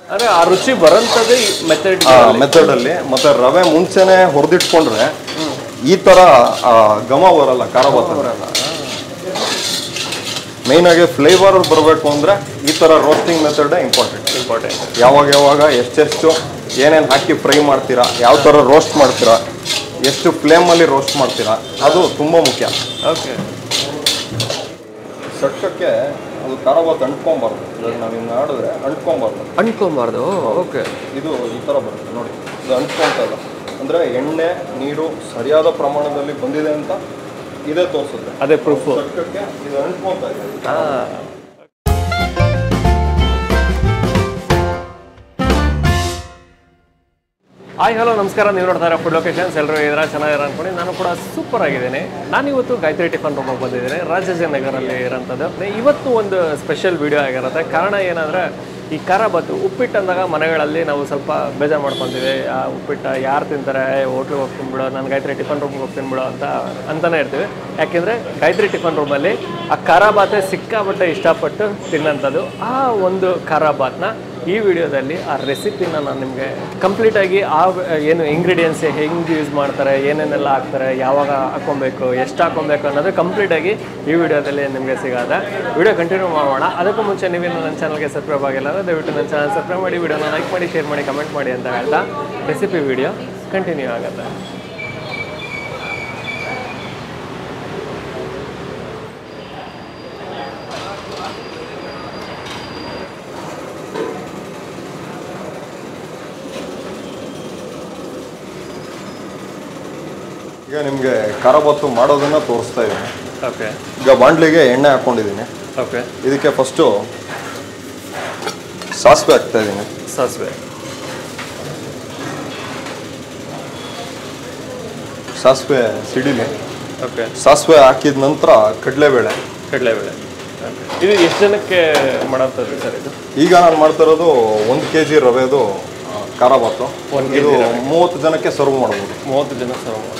ಅಂದ್ರೆ ಆ ರುಚಿ ಬರೋಂಥದ್ದು ಮೆಥಡ್ ಮೆಥಡ್ ಅಲ್ಲಿ ಮತ್ತೆ ರವೆ ಮುಂಚೆನೆ ಹುರಿದಿಟ್ಕೊಂಡ್ರೆ ಈ ತರ ಆ, ಘಮ ಬರಲ್ಲ ಖಾರ ಬರಲ್ಲ ಮೇನ್ ಆಗಿ ಫ್ಲೇವರ್ ಬರಬೇಕು ಅಂದ್ರೆ ಈ ತರ ರೋಸ್ಟಿಂಗ್ ಮೆಥಡ್ ಇಂಪಾರ್ಟೆಂಟ್ ಇಂಪಾರ್ಟೆಂಟ್ ಯಾವಾಗ ಯಾವಾಗ ಎಷ್ಟೆಷ್ಟು ಏನೇನು ಹಾಕಿ ಫ್ರೈ ಮಾಡ್ತೀರಾ ಯಾವ ಥರ ರೋಸ್ಟ್ ಮಾಡ್ತೀರಾ ಎಷ್ಟು ಫ್ಲೇಮಲ್ಲಿ ರೋಸ್ಟ್ ಮಾಡ್ತೀರಾ ಅದು ತುಂಬ ಮುಖ್ಯ ಓಕೆ ಸಟ್ಟಕ್ಕೆ ಅದು ಖಾರ ಬಾತ್ ಅಂಟ್ಕೊಂಬಾರ್ದು ಇವಾಗ ನಾವು ಹಿಂಗೆ ಮಾಡಿದ್ರೆ ಅಂಟ್ಕೊಂಬಾರ್ದು ಅಂಟ್ಕೊಬಾರ್ದು ಓಕೆ ಇದು ಈ ಥರ ಬರುತ್ತೆ ನೋಡಿ ಇದು ಅಂಟ್ಕೊಂತ ಇಲ್ಲ ಅಂದರೆ ಎಣ್ಣೆ ನೀರು ಸರಿಯಾದ ಪ್ರಮಾಣದಲ್ಲಿ ಬಂದಿದೆ ಅಂತ ಇದೇ ತೋರಿಸುತ್ತೆ ಅದೇ ಪ್ರೂಫು ಸಟ್ಟಕ್ಕೆ ಇದು ಅಂಟ್ಕೊಂತ ಇದೆ ಹಾಯ್ ಹಲೋ ನಮಸ್ಕಾರ ನೀವು ನೋಡ್ತಾ ಇರೋ ಫುಡ್ ಲೊಕೇಶನ್ಸ್ ಎಲ್ಲರೂ ಇದ್ರ ಚೆನ್ನಾಗಿರ ಅನ್ಕೊಂಡು ನಾನು ಕೂಡ ಸೂಪರ್ ಆಗಿದ್ದೀನಿ ನಾನು ಇವತ್ತು ಗಾಯತ್ರಿ ಟಿಫನ್ ರೂಮಿಗೆ ಬಂದಿದ್ದೀನಿ ರಾಜಾಜಿನಗರಲ್ಲಿ ಇರೋಂಥದ್ದು ಇವತ್ತು ಒಂದು ಸ್ಪೆಷಲ್ ವಿಡಿಯೋ ಆಗಿರುತ್ತೆ ಕಾರಣ ಏನಂದರೆ ಈ ಖಾರ ಬತ್ತು ಉಪ್ಪಿಟ್ಟು ಅಂದಾಗ ಮನೆಗಳಲ್ಲಿ ನಾವು ಸ್ವಲ್ಪ ಬೇಜಾರು ಮಾಡ್ಕೊತೀವಿ ಆ ಉಪ್ಪಿಟ್ಟು ಯಾರು ತಿಂತಾರೆ ಹೋಟ್ಲಿಗೆ ಹೋಗ್ತೀನಿ ಬಿಡೋ ನಾನು ಗಾಯತ್ರಿ ಟಿಫನ್ ರೂಮ್ಗೆ ಹೋಗ್ತೀನಿ ಬಿಡೋ ಅಂತ ಅಂತಾನೆ ಇರ್ತೀವಿ ಯಾಕೆಂದರೆ ಗಾಯತ್ರಿ ಟಿಫನ್ ರೂಮಲ್ಲಿ ಆ ಖಾರ ಬಾತೆ ಸಿಕ್ಕಾಪಟ್ಟೆ ಇಷ್ಟಪಟ್ಟು ತಿನ್ನೋಂಥದ್ದು ಆ ಒಂದು ಖಾರ ಬಾತ್ನ ಈ ವಿಡಿಯೋದಲ್ಲಿ ಆ ರೆಸಿಪಿನ ನಾನು ನಿಮಗೆ ಕಂಪ್ಲೀಟಾಗಿ ಆ ಏನು ಇಂಗ್ರೀಡಿಯೆಂಟ್ಸ್ ಹೆಂಗೆ ಯೂಸ್ ಮಾಡ್ತಾರೆ ಏನೇನೆಲ್ಲ ಹಾಕ್ತಾರೆ ಯಾವಾಗ ಹಾಕೊಬೇಕು ಎಷ್ಟು ಹಾಕೊಬೇಕು ಅನ್ನೋದು ಕಂಪ್ಲೀಟಾಗಿ ಈ ವಿಡಿಯೋದಲ್ಲಿ ನಿಮಗೆ ಸಿಗತ್ತೆ ವಿಡಿಯೋ ಕಂಟಿನ್ಯೂ ಮಾಡೋಣ ಅದಕ್ಕೂ ಮುಂಚೆ ನೀವೇನು ನನ್ನ ಚಾನಲ್ಗೆ ಸಬ್ಸ್ಕ್ರೈಬ್ ಆಗಿಲ್ಲ ಅಂದರೆ ದಯವಿಟ್ಟು ನನ್ನ ಚಾನಲ್ ಸಬ್ಸ್ಕ್ರೈಬ್ ಮಾಡಿ ವಿಡಿಯೋನ ಲೈಕ್ ಮಾಡಿ ಶೇರ್ ಮಾಡಿ ಕಮೆಂಟ್ ಮಾಡಿ ಅಂತ ಹೇಳ್ತಾ ರೆಸಿಪಿ ವಿಡಿಯೋ ಕಂಟಿನ್ಯೂ ಆಗುತ್ತೆ ಈಗ ನಿಮಗೆ ಖಾರ ಬಾತು ಮಾಡೋದನ್ನ ತೋರಿಸ್ತಾ ಇದ್ದೀನಿ ಓಕೆ ಈಗ ಬಾಂಡ್ಲಿಗೆ ಎಣ್ಣೆ ಹಾಕ್ಕೊಂಡಿದ್ದೀನಿ ಓಕೆ ಇದಕ್ಕೆ ಫಸ್ಟು ಸಾಸಿವೆ ಹಾಕ್ತಾ ಇದ್ದೀನಿ ಸಾಸಿವೆ ಸಾಸಿವೆ ಸಿಡಿಲಿ ಓಕೆ ಸಾಸಿವೆ ಹಾಕಿದ ನಂತರ ಕಡಲೆಬೇಳೆ ಕಡಲೆಬೇಳೆ ಇದು ಎಷ್ಟು ಜನಕ್ಕೆ ಮಾಡೋಂಥದ್ದು ಸರ್ ಇದು ಈಗ ನಾನು ಮಾಡ್ತಾ ಇರೋದು ಒಂದು ಕೆ ಜಿ ರವೆದು ಆ, ಖಾರ ಬಾತು ಒಂದ್ ಇದು ಮೂವತ್ತು ಜನಕ್ಕೆ ಸರ್ವ್ ಮಾಡ್ಬೋದು ಮೂವತ್ತು ಜನ ಸರ್ವ್ ಮಾಡ್ಬೋದು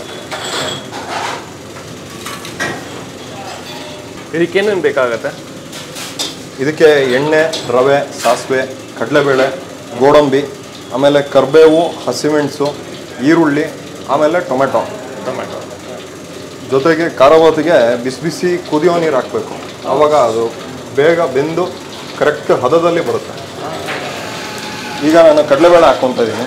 ಇದಕ್ಕೇನೇನು ಬೇಕಾಗತ್ತೆ ಇದಕ್ಕೆ ಎಣ್ಣೆ ರವೆ ಸಾಸಿವೆ ಕಡಲೆಬೇಳೆ ಗೋಡಂಬಿ ಆಮೇಲೆ ಕರಿಬೇವು ಹಸಿಮೆಣಸು ಈರುಳ್ಳಿ ಆಮೇಲೆ ಟೊಮೆಟೊ ಟೊಮೆಟೊ ಜೊತೆಗೆ ಖಾರಬಾತಿಗೆ ಬಿಸಿ ಬಿಸಿ ಕುದಿಯೋ ನೀರು ಹಾಕಬೇಕು ಆವಾಗ ಅದು ಬೇಗ ಬೆಂದು ಕರೆಕ್ಟ್ ಹದದಲ್ಲಿ ಬರುತ್ತೆ ಈಗ ನಾನು ಕಡಲೆಬೇಳೆ ಹಾಕ್ಕೊತಾ ಇದ್ದೀನಿ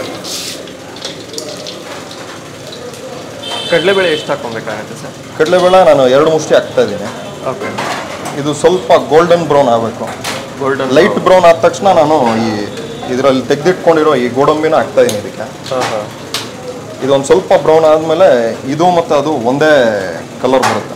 ಕಡಲೆಬೇಳೆ ಎಷ್ಟು ಹಾಕೊಬೇಕಾಗತ್ತೆ ಸರ್ ಕಡಲೆಬೇಳೆ ನಾನು ಎರಡು ಮುಷ್ಟಿ ಹಾಕ್ತಾ ಇದ್ದೀನಿ ಓಕೆ ಇದು ಸ್ವಲ್ಪ ಗೋಲ್ಡನ್ ಬ್ರೌನ್ ಆಗಬೇಕು ಗೋಲ್ಡನ್ ಲೈಟ್ ಬ್ರೌನ್ ಆದ ತಕ್ಷಣ ನಾನು ಈ ಇದರಲ್ಲಿ ತೆಗೆದಿಟ್ಕೊಂಡಿರೋ ಈ ಗೋಡಂಬಿನ ಹಾಕ್ತಾ ಇದ್ದೀನಿ ಇದಕ್ಕೆ ಹಾಂ ಹಾಂ ಇದೊಂದು ಸ್ವಲ್ಪ ಬ್ರೌನ್ ಆದಮೇಲೆ ಇದು ಮತ್ತು ಅದು ಒಂದೇ ಕಲರ್ ಬರುತ್ತೆ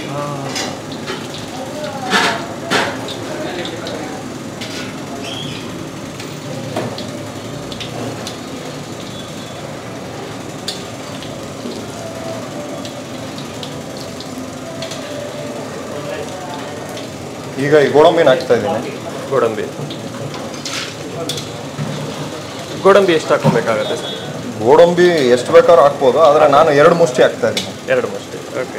ಈಗ ಈ ಗೋಡಂಬಿನ ಹಾಕ್ತಾ ಇದ್ದೀನಿ ಗೋಡಂಬಿ ಗೋಡಂಬಿ ಎಷ್ಟು ಹಾಕೊಬೇಕಾಗತ್ತೆ ಸರ್ ಗೋಡಂಬಿ ಎಷ್ಟು ಬೇಕಾದ್ರೂ ಹಾಕ್ಬೋದು ಆದರೆ ನಾನು ಎರಡು ಮುಷ್ಟಿ ಹಾಕ್ತಾ ಇದ್ದೀನಿ ಎರಡು ಮಸ್ತಿ ಓಕೆ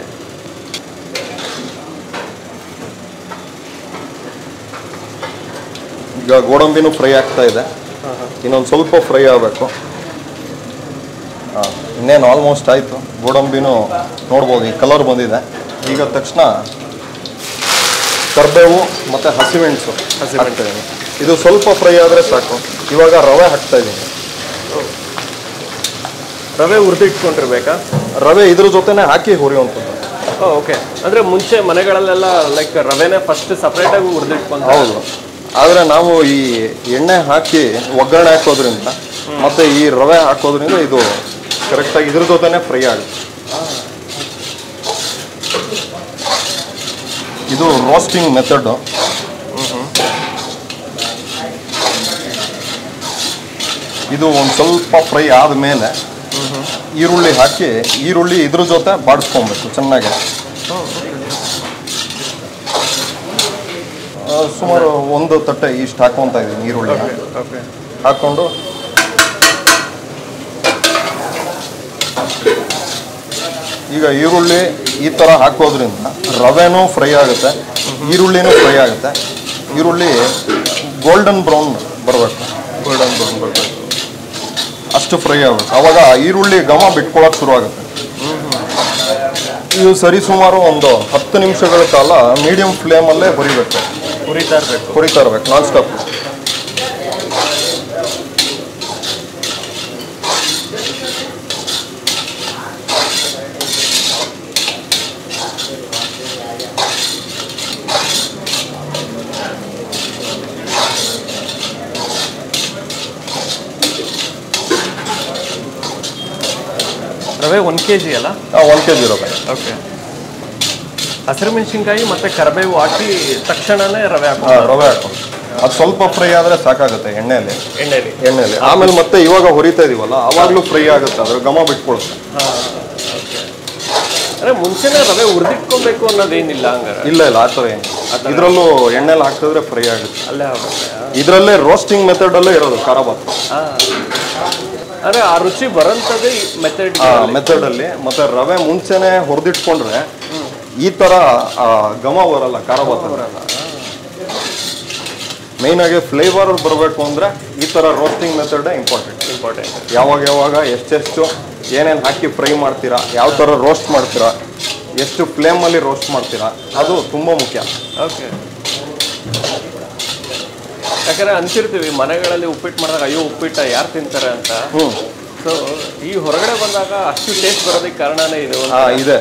ಈಗ ಗೋಡಂಬಿನೂ ಫ್ರೈ ಆಗ್ತಾ ಇದೆ ಹಾಂ ಹಾಂ ಇನ್ನೊಂದು ಸ್ವಲ್ಪ ಫ್ರೈ ಆಗಬೇಕು ಹಾಂ ಇನ್ನೇನು ಆಲ್ಮೋಸ್ಟ್ ಆಯಿತು ಗೋಡಂಬಿನೂ ನೋಡ್ಬೋದು ಈ ಕಲರ್ ಬಂದಿದೆ ಈಗ ತಕ್ಷಣ ಕರ್ಬೇವು ಮತ್ತು ಹಸಿಮೆಣಸು ಹಸಿಮೆಣಸು. ಹಾಕ್ತಾ ಇದ್ದೀನಿ ಇದು ಸ್ವಲ್ಪ ಫ್ರೈ ಆದರೆ ಸಾಕು ಇವಾಗ ರವೆ ಹಾಕ್ತಾ ಇದ್ದೀನಿ ರವೆ ಹುರಿದಿಟ್ಕೊಂಡಿರ್ಬೇಕಾ ರವೆ ಇದ್ರ ಜೊತೆನೇ ಹಾಕಿ ಹುರಿಯುವಂಥದ್ದು ಓಕೆ ಅಂದರೆ ಮುಂಚೆ ಮನೆಗಳಲ್ಲೆಲ್ಲ ಲೈಕ್ ರವೆನೇ ಫಸ್ಟ್ ಸಪ್ರೇಟಾಗಿ ಹುರಿದಿಟ್ಕೊಂಡು ಹೌದು ಆದರೆ ನಾವು ಈ ಎಣ್ಣೆ ಹಾಕಿ ಒಗ್ಗರಣೆ ಹಾಕೋದ್ರಿಂದ ಮತ್ತು ಈ ರವೆ ಹಾಕೋದ್ರಿಂದ ಇದು ಕರೆಕ್ಟಾಗಿ ಇದ್ರ ಜೊತೆನೇ ಫ್ರೈ ಆಗುತ್ತೆ ಇದು ರೋಸ್ಟಿಂಗ್ ಮೆಥಡ್ ಇದು ಒಂದು ಸ್ವಲ್ಪ ಫ್ರೈ ಆದಮೇಲೆ ಈರುಳ್ಳಿ ಹಾಕಿ ಈರುಳ್ಳಿ ಇದ್ರ ಜೊತೆ ಬಾಡಿಸ್ಕೊಬೇಕು ಚೆನ್ನಾಗಿ ಆ, ಸುಮಾರು ಒಂದು ತಟ್ಟೆ ಇಷ್ಟು ಹಾಕೊತಾ ಇದ್ದೀನಿ ಈರುಳ್ಳಿ ಓಕೆ ಹಾಕೊಂಡು ಈಗ ಈರುಳ್ಳಿ ಈ ಥರ ಹಾಕೋದ್ರಿಂದ ರವೆನೂ ಫ್ರೈ ಆಗುತ್ತೆ ಈರುಳ್ಳಿನೂ ಫ್ರೈ ಆಗುತ್ತೆ ಈರುಳ್ಳಿ ಗೋಲ್ಡನ್ ಬ್ರೌನ್ ಬರಬೇಕು ಗೋಲ್ಡನ್ ಬ್ರೌನ್ ಬರಬೇಕು ಅಷ್ಟು ಫ್ರೈ ಆಗಬೇಕು ಅವಾಗ ಈರುಳ್ಳಿ ಘಮ ಬಿಟ್ಕೊಳಕ್ ಶುರು ಆಗುತ್ತೆ ಇದು ಸರಿ ಸುಮಾರು ಒಂದು ಹತ್ತು ನಿಮಿಷಗಳ ಕಾಲ ಮೀಡಿಯಂ ಫ್ಲೇಮಲ್ಲೇ ಹುರಿಬೇಕು ಹುರಿತಾ ಇರಬೇಕು ಹುರಿತಾ ಇರ್ಬೇಕು ನಾನ್ ಸ್ಟಾಪ್ ರವೆ ಒಂದು ಕೆ ಜಿ ಅಲ್ಲ ಒನ್ ಕೆ ಜಿ ರವೆ ಓಕೆ ಹಸಿರು ಮೆಣಸಿನ್ಕಾಯಿ ಮತ್ತೆ ಕರಿಬೇವು ಹಾಕಿ ತಕ್ಷಣನೇ ರವೆ ಹಾಕೋ ಹಾ, ರವೆ ಹಾಕೊಂಡು ಅದು ಸ್ವಲ್ಪ ಫ್ರೈ ಆದ್ರೆ ಸಾಕಾಗುತ್ತೆ ಎಣ್ಣೆಯಲ್ಲಿ ಎಣ್ಣೆಲಿ ಎಣ್ಣೆಯಲ್ಲಿ ಆಮೇಲೆ ಮತ್ತೆ ಇವಾಗ ಹುರಿತಾ ಇದೀವಲ್ಲ ಅವಾಗ್ಲೂ ಫ್ರೈ ಆಗುತ್ತೆ ಅದ್ರ ಘಮ ಬಿಟ್ಕೊಳುತ್ತೆ ಅಂದ್ರೆ ಮುಂಚೆನೇ ರವೆ ಹುರಿದಿಟ್ಕೊಬೇಕು ಅನ್ನೋದೇನಿಲ್ಲ ಹಂಗಾರೆ ಇಲ್ಲ ಇಲ್ಲ ಆ ಥರ ಏನು ಇದರಲ್ಲೂ ಎಣ್ಣೆಲಿ ಹಾಕಿದ್ರೆ ಫ್ರೈ ಆಗುತ್ತೆ ಅಲ್ಲೇ ಆಗುತ್ತೆ ಇದರಲ್ಲೇ ರೋಸ್ಟಿಂಗ್ ಮೆಥಡ್ ಅಲ್ಲೇ ಇರೋದು ಖಾರ ಬಾತ್ ಹಾ. ಅಂದ್ರೆ ಆ ರುಚಿ ಬರೋಂಥದ್ದೇ ಮೆಥಡ್ ಮೆಥಡ್ ಅಲ್ಲಿ ಮತ್ತೆ ರವೆ ಮುಂಚೆನೆ ಹುರಿದಿಟ್ಕೊಂಡ್ರೆ ಈ ತರ ಆ, ಘಮ ಬರಲ್ಲ ಖಾರ ಬಾತ್ ಮೇನ್ ಆಗಿ ಫ್ಲೇವರ್ ಬರಬೇಕು ಅಂದ್ರೆ ಈ ತರ ರೋಸ್ಟಿಂಗ್ ಮೆಥಡ್ ಇಂಪಾರ್ಟೆಂಟ್ ಇಂಪಾರ್ಟೆಂಟ್ ಯಾವಾಗ ಯಾವಾಗ ಎಷ್ಟೆಷ್ಟು ಏನೇನು ಹಾಕಿ ಫ್ರೈ ಮಾಡ್ತೀರಾ ಯಾವ ಥರ ರೋಸ್ಟ್ ಮಾಡ್ತೀರಾ ಎಷ್ಟು ಫ್ಲೇಮಲ್ಲಿ ರೋಸ್ಟ್ ಮಾಡ್ತೀರಾ ಅದು ತುಂಬ ಮುಖ್ಯ ಓಕೆ ಯಾಕಂದ್ರೆ ಅನ್ಸಿರ್ತೀವಿ ಮನೆಗಳಲ್ಲಿ ಉಪ್ಪಿಟ್ಟು ಮಾಡಿದಾಗ ಅಯ್ಯೋ ಉಪ್ಪಿಟ್ಟ ಯಾರು ತಿಂತಾರೆ ಅಂತ ಹ್ಞೂ ಸೊ ಈ ಹೊರಗಡೆ ಬಂದಾಗ ಅಷ್ಟು ಟೇಸ್ಟ್ ಬರೋದಕ್ಕೆ ಕಾರಣನೇ ಇದು ಹಾ ಇದೆ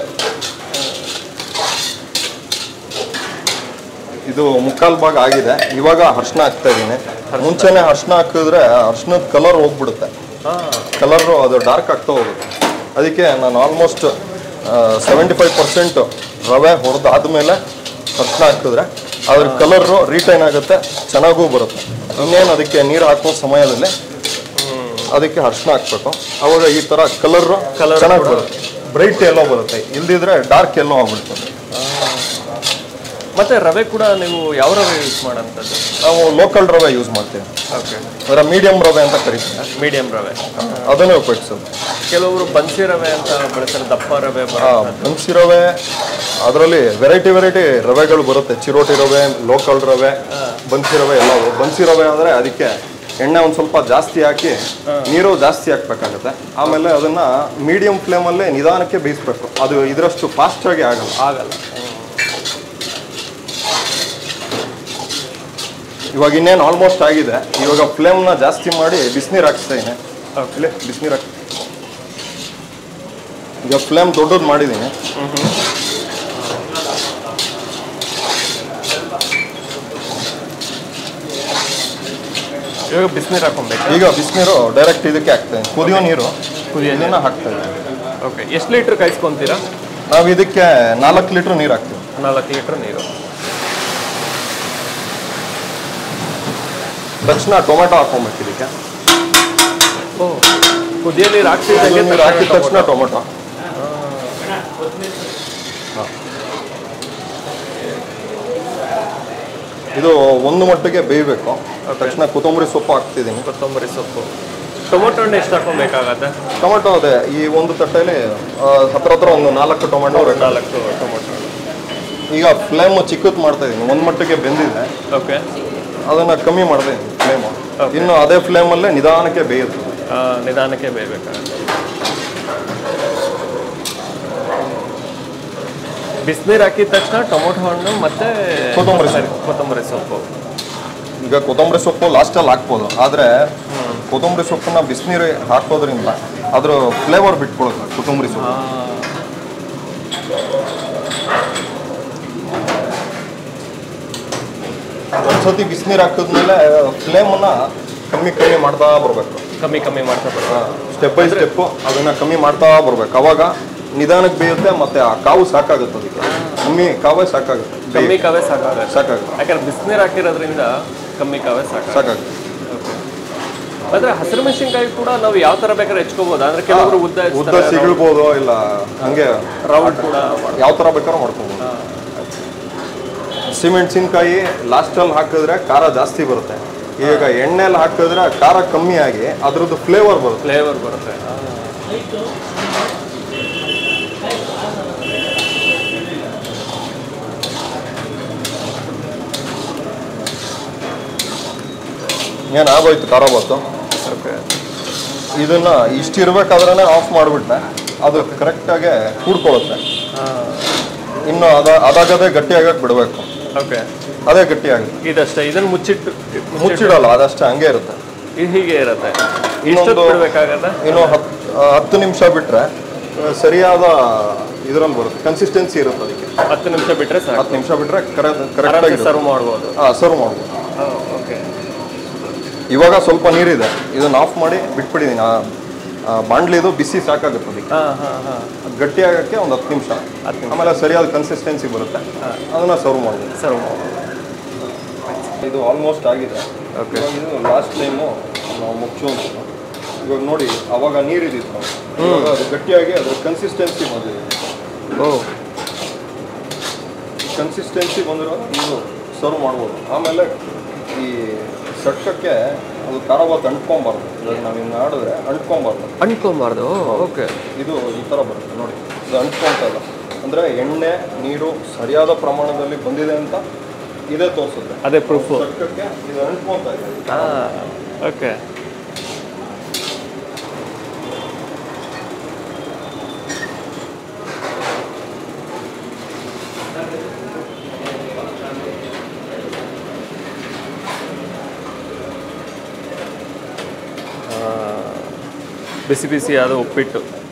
ಇದು ಮುಕ್ಕಾಲ್ ಭಾಗ ಆಗಿದೆ ಇವಾಗ ಅರ್ಶಿನ ಹಾಕ್ತಾ ಇದ್ದೀನಿ ಮುಂಚೆನೆ ಅರ್ಶಿನ ಹಾಕಿದ್ರೆ ಅರ್ಶಿನದ ಕಲರ್ ಹೋಗ್ಬಿಡುತ್ತೆ ಕಲರು ಅದು ಡಾರ್ಕ್ ಆಗ್ತಾ ಹೋಗುತ್ತೆ ಅದಕ್ಕೆ ನಾನು ಆಲ್ಮೋಸ್ಟ್ ಸೆವೆಂಟಿ ಫೈವ್ ಪರ್ಸೆಂಟ್ ರವೆ ಹೊಡೆದಾದ್ಮೇಲೆ ಅರ್ಶಿನ ಹಾಕಿದ್ರೆ ಅದ್ರ ಕಲರು ರೀಟೈನ್ ಆಗುತ್ತೆ ಚೆನ್ನಾಗೂ ಬರುತ್ತೆ ಇನ್ನೇನು ಅದಕ್ಕೆ ನೀರು ಹಾಕೋ ಸಮಯದಲ್ಲಿ ಅದಕ್ಕೆ ಅರ್ಶಿನ ಹಾಕ್ಬೇಕು ಅವಾಗ ಈ ಥರ ಕಲರು Colour ಚೆನ್ನಾಗಿ ಬರುತ್ತೆ ಬ್ರೈಟ್ ಎಲ್ಲೋ ಬರುತ್ತೆ ಇಲ್ದಿದ್ರೆ ಡಾರ್ಕ್ ಎಲ್ಲೋ ಆಗ್ಬಿಡ್ತದೆ ಮತ್ತೆ ರವೆ ಕೂಡ ನೀವು ಯಾವ ರವೆ ಯೂಸ್ ಮಾಡೋಂಥದ್ದು ನಾವು ಲೋಕಲ್ ರವೆ ಯೂಸ್ ಮಾಡ್ತೀವಿ ಓಕೆ ಅದರ ಮೀಡಿಯಂ ರವೆ ಅಂತ ಕರಿತೀವಿ ಮೀಡಿಯಂ ರವೆ ಅದನ್ನೇ ಉಪಯೋಗಿಸೋದು ಕೆಲವರು ಬನ್ಸಿ ರವೆ ಅಂತ ಬಳಸ್ತಾರೆ ದಪ್ಪ ರವೆ ಆ, ಬರೋ ಬನ್ಸಿ ರವೆ ಅದರಲ್ಲಿ ವೆರೈಟಿ ವೆರೈಟಿ ರವೆಗಳು ಬರುತ್ತೆ ಚಿರೋಟಿ ರವೆ ಲೋಕಲ್ ರವೆ ಬನ್ಸಿ ರವೆ ಎಲ್ಲವು ಬನ್ಸಿ ರವೆ ಅಂದರೆ ಅದಕ್ಕೆ ಎಣ್ಣೆ ಒಂದು ಸ್ವಲ್ಪ ಜಾಸ್ತಿ ಹಾಕಿ ನೀರು ಜಾಸ್ತಿ ಹಾಕ್ಬೇಕಾಗುತ್ತೆ ಆಮೇಲೆ ಅದನ್ನ ಮೀಡಿಯಂ ಫ್ಲೇಮಲ್ಲೇ ನಿಧಾನಕ್ಕೆ ಬೇಯಿಸ್ಬೇಕು ಅದು ಇದರಷ್ಟು ಫಾಸ್ಟಾಗಿ ಆಗಲ್ಲ ಆಗಲ್ಲ ಇವಾಗ ಇನ್ನೇನು ಆಲ್ಮೋಸ್ಟ್ ಆಗಿದೆ ಇವಾಗ ಫ್ಲೇಮ್ನ ಜಾಸ್ತಿ ಮಾಡಿ ಬಿಸಿನೀರು ಹಾಕ್ಸ್ತಾ ಇದ್ದೀನಿ ಇಲ್ಲಿ ಬಿಸಿನೀರು ಹಾಕಿ ಈಗ ಫ್ಲೇಮ್ ದೊಡ್ಡದು ಮಾಡಿದ್ದೀನಿ ಇವಾಗ ಬಿಸಿನೀರು ಹಾಕೊಬೇಕು ಈಗ ಬಿಸಿನೀರು ಡೈರೆಕ್ಟ್ ಇದಕ್ಕೆ ಹಾಕ್ತಾ ಇದ್ದೀನಿ ಕುದಿಯೋ ನೀರು ಕುದಿಯೋ ಇದನ್ನ ಹಾಕ್ತಾ ಇದ್ದೀನಿ ಓಕೆ ಎಷ್ಟು ಲೀಟ್ರ್ ಕಾಯಿಸ್ಕೊಂತೀರಾ ನಾವು ಇದಕ್ಕೆ ನಾಲ್ಕು ಲೀಟ್ರ್ ನೀರು ಹಾಕ್ತೀವಿ ನಾಲ್ಕು ಲೀಟ್ರ್ ನೀರು ತಕ್ಷಣ ಟೊಮೆಟೊ ಹಾಕೊಂಬೇಕು ಇದಕ್ಕೆ ಓ ಕುದಿಯೋ ನೀರು ಹಾಕ್ತಿದ್ದಂಗೆ ನೀರು ಹಾಕಿದ ತಕ್ಷಣ ಟೊಮೆಟೊ ಇದು ಒಂದು ಮಟ್ಟಿಗೆ ಬೇಯಬೇಕು ತಕ್ಷಣ ಕೊತ್ತಂಬರಿ ಸೊಪ್ಪು ಹಾಕ್ತಿದ್ದೀನಿ ಕೊತ್ತಂಬರಿ ಸೊಪ್ಪು ಟೊಮೊಟೊ ಹಣ್ಣು ಎಷ್ಟು ಹಾಕೊಬೇಕಾಗತ್ತೆ ಟೊಮೆಟೊ ಅದೇ ಈ ಒಂದು ತಟ್ಟೆಯಲ್ಲಿ ಆ, ಹತ್ರ ಹತ್ರ ಒಂದು ನಾಲ್ಕು ಟೊಮೆಟೊ ಬೇಕು. ನಾಲ್ಕು ಟೊಮೊಟೊ ಈಗ ಫ್ಲೇಮ್ ಚಿಕ್ಕದು ಮಾಡ್ತಾ ಇದ್ದೀನಿ ಒಂದು ಮಟ್ಟಿಗೆ ಬೆಂದಿದೆ ಓಕೆ ಅದನ್ನ ಕಮ್ಮಿ ಮಾಡ್ತಾ ಇದ್ದೀನಿ ಫ್ಲೇಮು ಇನ್ನು ಅದೇ ಫ್ಲೇಮಲ್ಲೇ ನಿಧಾನಕ್ಕೆ ಬೇಯುತ್ತೆ ನಿಧಾನಕ್ಕೆ ಬೇಯಬೇಕಾಗತ್ತೆ ಬಿಸಿನೀರು ಹಾಕಿದ ತಕ್ಷಣ ಟೊಮೊಟೊ ಹಣ್ಣು ಮತ್ತೆ ಕೊತ್ತಂಬರಿ ಸೊಪ್ಪು. ಕೊತ್ತಂಬರಿ ಸೊಪ್ಪು ಈಗ ಕೊತ್ತಂಬರಿ ಸೊಪ್ಪು ಲಾಸ್ಟಲ್ಲಿ ಹಾಕ್ಬೋದು ಆದರೆ ಕೊತ್ತಂಬರಿ ಸೊಪ್ಪನ್ನ ಬಿಸಿನೀರು ಹಾಕೋದ್ರಿಂದ ಅದ್ರ ಫ್ಲೇವರ್ ಬಿಟ್ಕೊಳುತ್ತೆ ಕೊತ್ತಂಬರಿ ಸೊಪ್ಪು ಒಂದ್ಸತಿ ಬಿಸಿನೀರು ಹಾಕಿದ್ಮೇಲೆ ಫ್ಲೇಮನ್ನ ಕಮ್ಮಿ ಕಮ್ಮಿ ಮಾಡ್ತಾ ಬರಬೇಕು ಕಮ್ಮಿ ಕಮ್ಮಿ ಮಾಡ್ತಾ ಬರೋದು ಸ್ಟೆಪ್ ಬೈ ಸ್ಟೆಪ್ಪು ಅದನ್ನ ಕಮ್ಮಿ ಮಾಡ್ತಾ ಬರ್ಬೇಕು ಅವಾಗ ನಿಧಾನಕ್ಕೆ ಬೇಯುತ್ತೆ ಮತ್ತೆ ಆ ಕಾವು ಸಾಕಾಗುತ್ತೆ ಅದಕ್ಕೆ ಕಮ್ಮಿ ಕಾವೇ ಸಾಕಾಗುತ್ತೆ ಕಮ್ಮಿ ಕಾವೇ ಸಾಕಾಗತ್ತೆ ಸಾಕಾಗುತ್ತೆ ಯಾಕಂದ್ರೆ ಬಿಸಿನೀರು ಹಾಕಿರೋದ್ರಿಂದ ಕಮ್ಮಿ ಕಾವೇ ಸಾಕಾಗುತ್ತೆ ಸಾಕಾಗುತ್ತೆ ಅಂದ್ರೆ ಹಸಿರು ಮೆಣಸಿನ್ಕಾಯಿ ಕೂಡ ನಾವು ಯಾವ ತರ ಬೇಕಾದ್ರೆ ಹೆಚ್ಕೋಬಹುದು ಅಂದ್ರೆ ಕೆಲವರು ಉದ್ದ ಉದ್ದ ಸಿಗಿಳ್ಬೋದು ಇಲ್ಲ ಹಂಗೆ ರೌಂಡ್ ಕೂಡ ಮಾಡ್ಬೋದು. ಯಾವ ಥರ ಬೇಕಾದ್ರೂ ಮಾಡ್ಕೊಬೋದು ಸಿಮೆಣಸಿನ್ಕಾಯಿ ಲಾಸ್ಟಲ್ಲಿ ಹಾಕಿದ್ರೆ ಖಾರ ಜಾಸ್ತಿ ಬರುತ್ತೆ ಈಗ ಎಣ್ಣೆಲಿ ಹಾಕಿದ್ರೆ ಖಾರ ಕಮ್ಮಿ ಆಗಿ ಅದ್ರದ್ದು ಫ್ಲೇವರ್ ಬರುತ್ತೆ ಫ್ಲೇವರ್ ಬರುತ್ತೆ ಏನು ಆಗೋಯ್ತು ಖಾರ ಬಾತು ಓಕೆ ಇದನ್ನ ಇಷ್ಟು ಇರ್ಬೇಕಾದ್ರೆ ಆಫ್ ಮಾಡಿಬಿಟ್ರೆ ಅದು ಕರೆಕ್ಟಾಗಿ ಕೂಡ್ಕೊಳ್ಳುತ್ತೆ ಇನ್ನು ಅದ ಅದಾಗದೇ ಗಟ್ಟಿಯಾಗಕ್ಕೆ ಬಿಡಬೇಕು ಓಕೆ ಅದೇ ಗಟ್ಟಿಯಾಗುತ್ತೆ ಇದಷ್ಟೇ ಇದನ್ನ ಮುಚ್ಚಿಟ್ಟು ಮುಚ್ಚಿಡಲ್ಲ ಅದಷ್ಟೇ ಹಂಗೆ ಇರುತ್ತೆ ಇದು ಹೀಗೆ ಇರುತ್ತೆ ಇನ್ನೊಂದು- ಇಷ್ಟೊತ್ತು ಬಿಡ್ಬೇಕಾಗತ್ತೆ ಇನ್ನು ಹತ್ತು ಹತ್ತು ನಿಮಿಷ ಬಿಟ್ಟರೆ ಸರಿಯಾದ ಇದರಲ್ಲಿ ಬರುತ್ತೆ ಕನ್ಸಿಸ್ಟೆನ್ಸಿ ಇರುತ್ತೆ ಅದಕ್ಕೆ ಹತ್ತು ನಿಮಿಷ ಬಿಟ್ರೆ ಸಾಕು ಹತ್ತು ನಿಮಿಷ ಬಿಟ್ಟರೆ ಕರೆಕ್ಟ್ ಆರಾಮ್ಸೆ ಕರೆಕ್ಟಾಗಿ ಸರ್ವ್ ಮಾಡ್ಬೋದು ಹಾಂ ಸರ್ವ್ ಮಾಡ್ಬೋದು ಓಕೆ ಇವಾಗ ಸ್ವಲ್ಪ ನೀರಿದೆ ಇದನ್ನ ಆಫ್ ಮಾಡಿ ಬಿಟ್ಬಿಟ್ಟಿದ್ದೀನಿ ಆ ಆ ಬಾಂಡ್ಲಿದು ಬಿಸಿ ಸಾಕಾಗುತ್ತೆ ಅದಕ್ಕೆ ಹಾಂ ಹಾಂ ಹಾಂ ಅದು ಗಟ್ಟಿ ಆಗೋಕ್ಕೆ ಒಂದು ಹತ್ತು ನಿಮಿಷ ಹತ್ತು ನಿಮಿಷ. ಆಮೇಲೆ ಸರಿಯಾದ ಕನ್ಸಿಸ್ಟೆನ್ಸಿ ಬರುತ್ತೆ ಅದನ್ನು ಸರ್ವ್ ಮಾಡ್ಬೋದು ಸರ್ವ್ ಮಾಡ್ಬೋದು ಇದು ಆಲ್ಮೋಸ್ಟ್ ಆಗಿದೆ Okay. ಇವಾಗ ಇದು ಲಾಸ್ಟ್ ಟೈಮು ನಾವು ಮುಚ್ಚು ಅಂತ ಇವಾಗ ನೋಡಿ ಅವಾಗ ನೀರಿದಿತ್ತು ಇವಾಗ ಅದು ಗಟ್ಟಿಯಾಗಿ ಅದ್ರ ಕನ್ಸಿಸ್ಟೆನ್ಸಿ ಬಂದಿದೆ ಓ ಕನ್ಸಿಸ್ಟೆನ್ಸಿ ಬಂದಿರೋ ಇದು ಸರ್ವ್ ಮಾಡ್ಬೋದು ಆಮೇಲೆ ಈ ಸಟ್ಕಕ್ಕೆ ಅದು ಖಾರ ಬಾತ್ ಅಂಟ್ಕೊಂಬಾರ್ದು ಇವಾಗ ನಾವು ಇನ್ನು ಆಡಿದ್ರೆ ಅಂಟ್ಕೊಂಬಾರ್ದು ಅಂಟ್ಕೊಬಾರ್ದು ಓಕೆ ಇದು ಈ ಥರ ಬರುತ್ತೆ ನೋಡಿ ಇದು ಅಂಟ್ಕೊಂತ ಇಲ್ಲ ಅಂದರೆ ಎಣ್ಣೆ ನೀರು ಸರಿಯಾದ ಪ್ರಮಾಣದಲ್ಲಿ ಬಂದಿದೆ ಅಂತ ಇದೇ ತೋರಿಸುತ್ತೆ ಅದೇ ಪ್ರೂಫು ಸಟ್ಕಕ್ಕೆ ಇದು ಅಂಟ್ಕೊಂತ ಇದೆ ಹಾಂ ಓಕೆ ಬಿಸಿ ಬಿಸಿ ಆದ ಉಪ್ಪಿಟ್ಟು